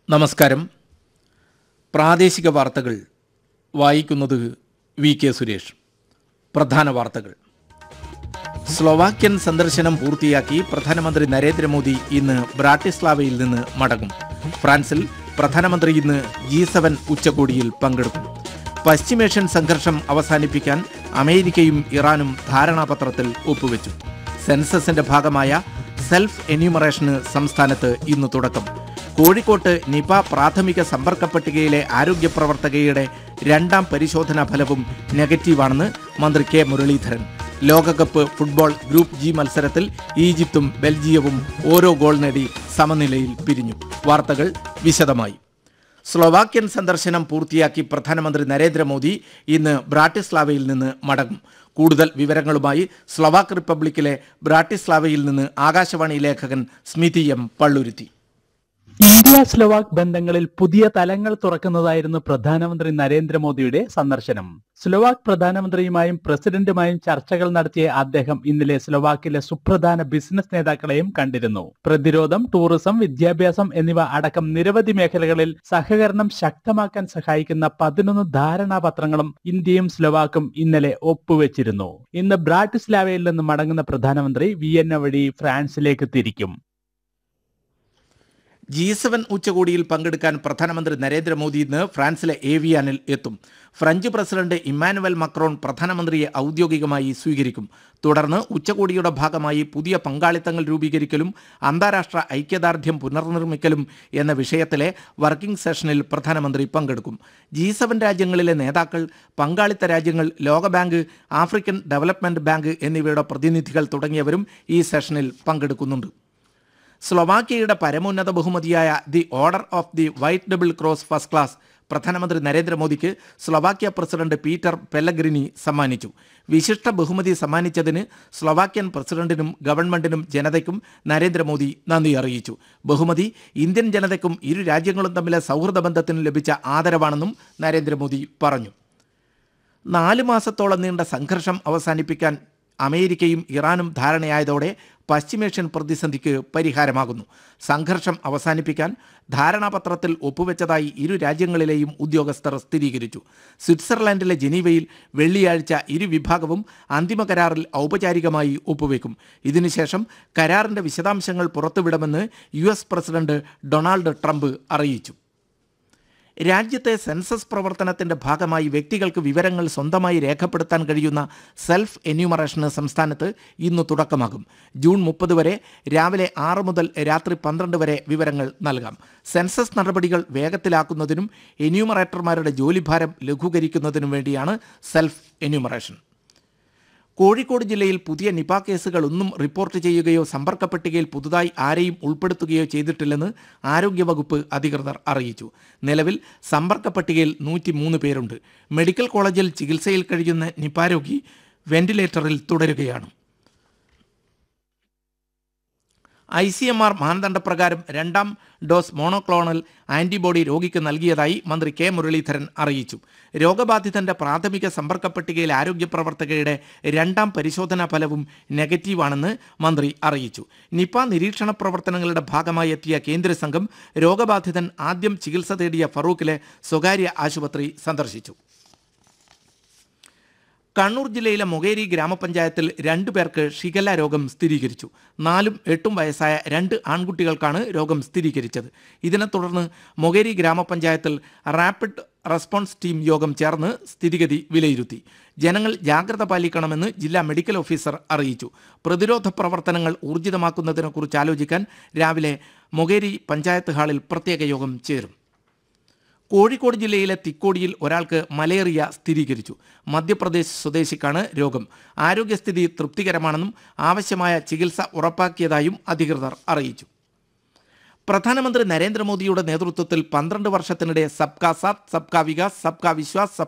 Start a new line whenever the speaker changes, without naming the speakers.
നമസ്കാരം പ്രാദേശിക വാർത്തകൾ വായിക്കുന്നത് വി കെ സുരേഷ് പ്രധാന വാർത്തകൾ സ്ലൊവാക്യൻ സന്ദർശനം പൂർത്തിയാക്കി പ്രധാനമന്ത്രി നരേന്ദ്രമോദി ഇന്ന് ബ്രാട്ടിസ്ലാവയിൽ നിന്ന് മടങ്ങും ഫ്രാൻസിൽ പ്രധാനമന്ത്രി ഇന്ന് ജി സെവൻ ഉച്ചകോടിയിൽ പങ്കെടുക്കും പശ്ചിമേഷ്യൻ സംഘർഷം അവസാനിപ്പിക്കാൻ അമേരിക്കയും ഇറാനും ധാരണാപത്രത്തിൽ ഒപ്പുവെച്ചു സെൻസസിന്റെ ഭാഗമായ സെൽഫ് എന്യൂമറേഷന് സംസ്ഥാനത്ത് ഇന്ന് തുടക്കം കോഴിക്കോട്ട് നിപ പ്രാഥമിക സമ്പർക്ക പട്ടികയിലെ ആരോഗ്യ പ്രവർത്തകയുടെ രണ്ടാം പരിശോധനാ ഫലവും നെഗറ്റീവാണെന്ന് മന്ത്രി കെ മുരളീധരൻ ലോകകപ്പ് ഫുട്ബോൾ ഗ്രൂപ്പ് ജി മത്സരത്തിൽ ഈജിപ്തും ബെൽജിയവും ഓരോ ഗോൾ നേടി സമനിലയിൽ പിരിഞ്ഞു വാർത്തകൾ വിശദമായി സ്ലൊവാക്യൻ സന്ദർശനം പൂർത്തിയാക്കി പ്രധാനമന്ത്രി നരേന്ദ്രമോദി ഇന്ന് ബ്രാട്ടിസ്ലാവയിൽ നിന്ന് മടങ്ങും കൂടുതൽ വിവരങ്ങളുമായി സ്ലൊവാക്ക് റിപ്പബ്ലിക്കിലെ ബ്രാട്ടിസ്ലാവയിൽ നിന്ന് ആകാശവാണി ലേഖകൻ Smithi M Palluruthy
India Slovak ബന്ധങ്ങളിൽ പുതിയ തലങ്ങൾ തുറക്കുന്നതായിരുന്നു പ്രധാനമന്ത്രി നരേന്ദ്രമോദിയുടെ സന്ദർശനം സ്ലോവാക് പ്രധാനമന്ത്രിയുമായും പ്രസിഡന്റുമായും ചർച്ചകൾ നടത്തിയ അദ്ദേഹം ഇന്നലെ സ്ലോവാക്കിലെ സുപ്രധാന ബിസിനസ് നേതാക്കളെയും കണ്ടിരുന്നു പ്രതിരോധം ടൂറിസം വിദ്യാഭ്യാസം എന്നിവ അടക്കം നിരവധി മേഖലകളിൽ സഹകരണം ശക്തമാക്കാൻ സഹായിക്കുന്ന പതിനൊന്ന് ധാരണാപത്രങ്ങളും ഇന്ത്യയും സ്ലോവാക്കും ഇന്നലെ ഒപ്പുവെച്ചിരുന്നു ഇന്ന് ബ്രാട്ടിസ്ലാവയിൽ നിന്ന് മടങ്ങുന്ന പ്രധാനമന്ത്രി വിയന്ന വഴി ഫ്രാൻസിലേക്ക് തിരിക്കും
ജി സെവൻ ഉച്ചകോടിയിൽ പങ്കെടുക്കാൻ പ്രധാനമന്ത്രി നരേന്ദ്രമോദി ഇന്ന് ഫ്രാൻസിലെ ഏവിയാനിൽ എത്തും ഫ്രഞ്ച് പ്രസിഡന്റ് ഇമ്മാനുവൽ മക്രോൺ പ്രധാനമന്ത്രിയെ ഔദ്യോഗികമായി സ്വീകരിക്കും തുടർന്ന് ഉച്ചകോടിയുടെ ഭാഗമായി പുതിയ പങ്കാളിത്തങ്ങൾ രൂപീകരിക്കലും അന്താരാഷ്ട്ര ഐക്യദാർഢ്യം പുനർനിർമ്മിക്കലും എന്ന വിഷയത്തിലെ വർക്കിംഗ് സെഷനിൽ പ്രധാനമന്ത്രി പങ്കെടുക്കും ജി സെവൻ രാജ്യങ്ങളിലെ നേതാക്കൾ പങ്കാളിത്ത രാജ്യങ്ങൾ ലോകബാങ്ക് ആഫ്രിക്കൻ ഡെവലപ്മെന്റ് ബാങ്ക് എന്നിവയുടെ പ്രതിനിധികൾ തുടങ്ങിയവരും ഈ സെഷനിൽ പങ്കെടുക്കുന്നുണ്ട് സ്ലൊവാക്യയുടെ പരമോന്നത ബഹുമതിയായ the order of the white double cross first class പ്രധാനമന്ത്രി നരേന്ദ്രമോദിക്ക് സ്ലൊവാക്യ പ്രസിഡന്റ് പീറ്റർ പെല്ലഗ്രിനി സമ്മാനിച്ചു വിശിഷ്ട ബഹുമതി സമ്മാനിച്ചതിന് സ്ലൊവാക്യൻ പ്രസിഡന്റിനും ഗവൺമെന്റിനും ജനതയ്ക്കും നരേന്ദ്രമോദി നന്ദി അറിയിച്ചു ബഹുമതി ഇന്ത്യൻ ജനതയ്ക്കും ഇരു രാജ്യങ്ങളും തമ്മിലെ സൗഹൃദ ബന്ധത്തിനും ലഭിച്ച ആദരവാണെന്നും നരേന്ദ്രമോദി പറഞ്ഞു നാല് മാസത്തോളം നീണ്ട സംഘർഷം അവസാനിപ്പിക്കാൻ അമേരിക്കയും ഇറാനും ധാരണയായതോടെ പശ്ചിമേഷ്യൻ പ്രതിസന്ധിക്ക് പരിഹാരമാകുന്നു സംഘർഷം അവസാനിപ്പിക്കാൻ ധാരണാപത്രത്തിൽ ഒപ്പുവെച്ചതായി ഇരു രാജ്യങ്ങളിലെയും ഉദ്യോഗസ്ഥർ സ്ഥിരീകരിച്ചു സ്വിറ്റ്സർലൻഡിലെ ജനീവയിൽ വെള്ളിയാഴ്ച ഇരു വിഭാഗവും അന്തിമ കരാറിൽ ഔപചാരികമായി ഒപ്പുവെക്കും ഇതിനുശേഷം കരാറിന്റെ വിശദാംശങ്ങൾ പുറത്തുവിടുമെന്ന് U S president Donald Trump അറിയിച്ചു രാജ്യത്തെ സെൻസസ് പ്രവർത്തനത്തിന്റെ ഭാഗമായി വ്യക്തികൾക്ക് വിവരങ്ങൾ സ്വന്തമായി രേഖപ്പെടുത്താൻ കഴിയുന്ന സെൽഫ് എന്യൂമറേഷന് സംസ്ഥാനത്ത് ഇന്ന് തുടക്കമാകും ജൂൺ മുപ്പത് വരെ രാവിലെ ആറ് മുതൽ രാത്രി പന്ത്രണ്ട് വരെ വിവരങ്ങൾ നൽകാം സെൻസസ് നടപടികൾ വേഗത്തിലാക്കുന്നതിനും എന്യൂമറേറ്റർമാരുടെ ജോലിഭാരം ലഘൂകരിക്കുന്നതിനും വേണ്ടിയാണ് സെൽഫ് എന്യൂമറേഷൻ കോഴിക്കോട് ജില്ലയിൽ പുതിയ നിപ കേസുകൾ ഒന്നും റിപ്പോർട്ട് ചെയ്യുകയോ സമ്പർക്ക പട്ടികയിൽ പുതുതായി ആരെയും ഉൾപ്പെടുത്തുകയോ ചെയ്തിട്ടില്ലെന്ന് ആരോഗ്യവകുപ്പ് അധികൃതർ അറിയിച്ചു നിലവിൽ സമ്പർക്ക പട്ടികയിൽ നൂറ്റി മൂന്ന് പേരുണ്ട് മെഡിക്കൽ കോളേജിൽ ചികിത്സയിൽ കഴിയുന്ന നിപ രോഗി വെന്റിലേറ്ററിൽ തുടരുകയാണ് ഐ സി എം ആർ മാനദണ്ഡപ്രകാരം രണ്ടാം ഡോസ് മോണോക്ലോണൽ ആന്റിബോഡി രോഗിക്ക് നൽകിയതായി മന്ത്രി കെ മുരളീധരൻ അറിയിച്ചു രോഗബാധിതന്റെ പ്രാഥമിക സമ്പർക്ക പട്ടികയിൽ ആരോഗ്യ പ്രവർത്തകയുടെ രണ്ടാം പരിശോധനാ ഫലവും നെഗറ്റീവാണെന്ന് മന്ത്രി അറിയിച്ചു നിപ നിരീക്ഷണ പ്രവർത്തനങ്ങളുടെ ഭാഗമായി എത്തിയ കേന്ദ്ര സംഘം രോഗബാധിതൻ ആദ്യം ചികിത്സ തേടിയ ഫറൂഖിലെ സ്വകാര്യ ആശുപത്രി സന്ദർശിച്ചു കണ്ണൂർ ജില്ലയിലെ മൊകേരി ഗ്രാമപഞ്ചായത്തിൽ രണ്ടു പേർക്ക് ഷിഗല്ല രോഗം സ്ഥിരീകരിച്ചു നാലും എട്ടും വയസ്സായ രണ്ട് ആൺകുട്ടികൾക്കാണ് രോഗം സ്ഥിരീകരിച്ചത് ഇതിനെ തുടർന്ന് മൊകേരി ഗ്രാമപഞ്ചായത്തിൽ റാപ്പിഡ് റെസ്പോൺസ് ടീം യോഗം ചേർന്ന് സ്ഥിതിഗതി വിലയിരുത്തി ജനങ്ങൾ ജാഗ്രത പാലിക്കണമെന്ന് ജില്ലാ മെഡിക്കൽ ഓഫീസർ അറിയിച്ചു പ്രതിരോധ പ്രവർത്തനങ്ങൾ ഊർജിതമാക്കുന്നതിനെക്കുറിച്ച് ആലോചിക്കാൻ രാവിലെ മൊകേരി പഞ്ചായത്ത് ഹാളിൽ പ്രത്യേക യോഗം ചേരും കോഴിക്കോട് ജില്ലയിലെ തിക്കോടിയിൽ ഒരാൾക്ക് മലേറിയ സ്ഥിരീകരിച്ചു മധ്യപ്രദേശ് സ്വദേശിക്കാണ് രോഗം ആരോഗ്യസ്ഥിതി തൃപ്തികരമാണെന്നും ആവശ്യമായ ചികിത്സ ഉറപ്പാക്കിയതായും അധികൃതർ അറിയിച്ചു പ്രധാനമന്ത്രി നരേന്ദ്രമോദിയുടെ നേതൃത്വത്തിൽ പന്ത്രണ്ട് വർഷത്തിനിടെ സബ്കാ സാത്ത് സബ്കാ വികാസ് സബ്കാ വിശ്വാസ് സബ്കാ